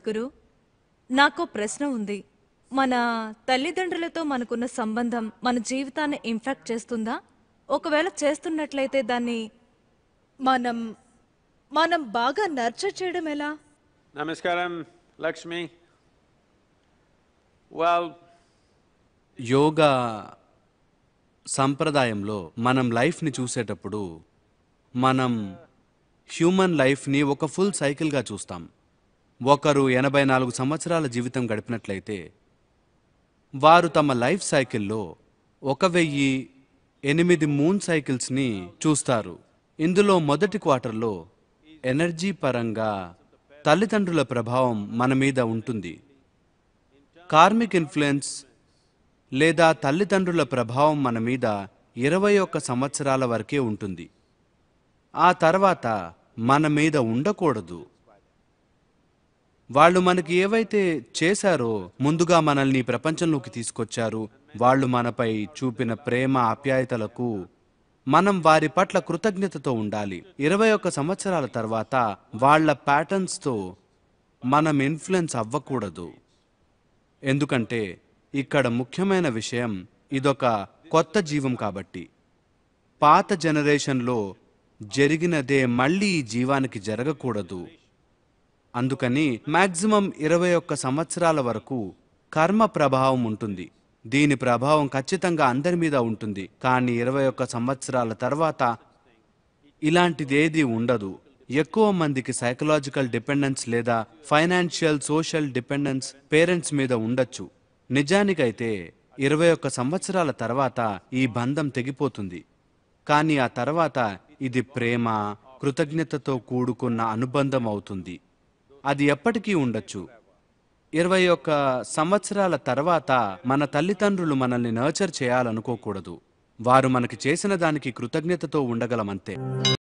సద్గురు నాకు ప్రశ్న ఉంది మన తల్లిదండ్రులతో మనకున్న సంబంధం మన జీవితాన్ని ఇంపాక్ట్ చేస్తుందా ఒకవేళ చేస్తున్నట్లయితే దాన్ని మనం మనం బాగా నర్చర్ చేయడం ఎలా Namaskaram, Lakshmi. Well, యోగా సంప్రదాయంలో మనం లైఫ్ని చూసేటప్పుడు మనం హ్యూమన్ లైఫ్ని ఒక ఫుల్ సైకిల్గా చూస్తాం ఒకరు ఎనభై నాలుగు సంవత్సరాల జీవితం గడిపినట్లయితే వారు తమ లైఫ్ సైకిల్లో ఒక వెయ్యి ఎనిమిది మూన్ సైకిల్స్ని చూస్తారు ఇందులో మొదటి క్వార్టర్లో ఎనర్జీ పరంగా తల్లిదండ్రుల ప్రభావం మన మీద ఉంటుంది కార్మిక్ ఇన్ఫ్లుయెన్స్ లేదా తల్లిదండ్రుల ప్రభావం మన మీద ఇరవై ఒక్క సంవత్సరాల వరకే ఉంటుంది ఆ తర్వాత మన మీద ఉండకూడదు వాళ్ళు మనకి ఏవైతే చేశారో ముందుగా మనల్ని ఈ ప్రపంచంలోకి తీసుకొచ్చారు వాళ్ళు మనపై చూపిన ప్రేమ ఆప్యాయతలకు మనం వారి పట్ల కృతజ్ఞతతో ఉండాలి ఇరవై ఒక్క సంవత్సరాల తర్వాత వాళ్ళ ప్యాటర్న్స్తో మనం ఇన్ఫ్లుయెన్స్ అవ్వకూడదు ఎందుకంటే ఇక్కడ ముఖ్యమైన విషయం ఇదొక కొత్త జీవం కాబట్టి పాత జనరేషన్లో జరిగినదే మళ్ళీ ఈ జీవానికి జరగకూడదు అందుకని మాక్సిమం ఇరవై ఒక్క సంవత్సరాల వరకు కర్మ ప్రభావం ఉంటుంది దీని ప్రభావం ఖచ్చితంగా అందరి మీద ఉంటుంది కానీ ఇరవై ఒక్క సంవత్సరాల తర్వాత ఇలాంటిదేది ఉండదు ఎక్కువ మందికి సైకలాజికల్ డిపెండెన్స్ లేదా ఫైనాన్షియల్ సోషల్ డిపెండెన్స్ పేరెంట్స్ మీద ఉండొచ్చు నిజానికైతే ఇరవై ఒక్క సంవత్సరాల తర్వాత ఈ బంధం తెగిపోతుంది కానీ ఆ తర్వాత ఇది ప్రేమ కృతజ్ఞతతో కూడుకున్న అనుబంధం అవుతుంది అది ఎప్పటికీ ఉండొచ్చు ఇరవై ఒక్క సంవత్సరాల తర్వాత మన తల్లిదండ్రులు మనల్ని నర్చర్ చేయాలనుకోకూడదు వారు మనకి చేసిన దానికి కృతజ్ఞతతో ఉండగలమంతే